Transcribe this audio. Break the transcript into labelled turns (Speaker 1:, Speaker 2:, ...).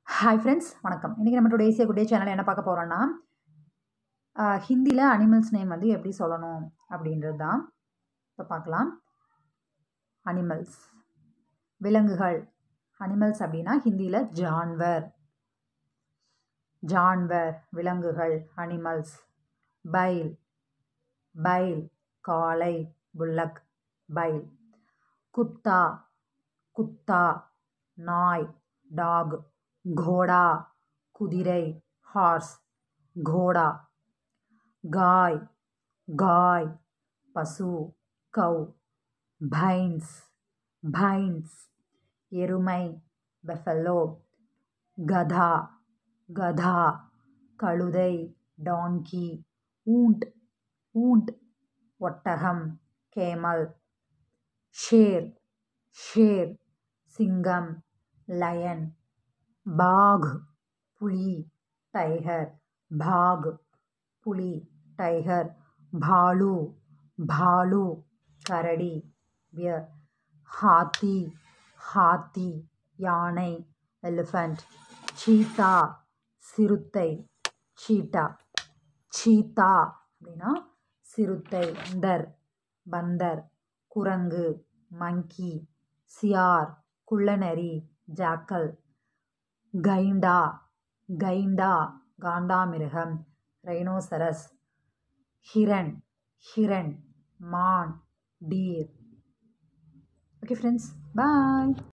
Speaker 1: hi friends வணக்கம் இன்றைக்கி நம்ம டுடே ஏசியா குட்டே சேனல் என்ன பார்க்க போகிறோன்னா ஹிந்தியில் அனிமல்ஸ் நேம் வந்து எப்படி சொல்லணும் அப்படின்றது தான் இப்போ பார்க்கலாம் அனிமல்ஸ் விலங்குகள் அனிமல்ஸ் அப்படின்னா ஹிந்தியில் ஜான்வர் ஜான்வர் விலங்குகள் அனிமல்ஸ் பைல் பைல் காளை புல்லக் பைல் குத்தா குத்தா நாய் டாக் घोड़ा குதிரை ஹார்ஸ் घोड़ा गाय गाय பசு கவ் பைன்ஸ் பைன்ஸ் எருமை பெஃபலோ கதா கதா கழுதை டாங்கி ஊண்ட் ஊண்ட் ஒட்டகம் கேமல் ஷேர் ஷேர் சிங்கம் லயன் बाघ पुली टाइगर भाग पुली टाइगर भालू भालू करड़ी बियर हाथी हाथी யானை எலிஃபண்ட் சீத்தா சிறுத்தை சீட்டா சீத்தா அப்படின்னா சிறுத்தை பந்தர் பந்தர் குரங்கு மங்கி சியார் குள்ளநரி ஜாக்கல் கைண்டா கைண்டா காண்டாமிருகம் ரைனோசரஸ் ஹிரன் ஹிரன் மான் டீர் ஓகே ஃப்ரெண்ட்ஸ் பாய்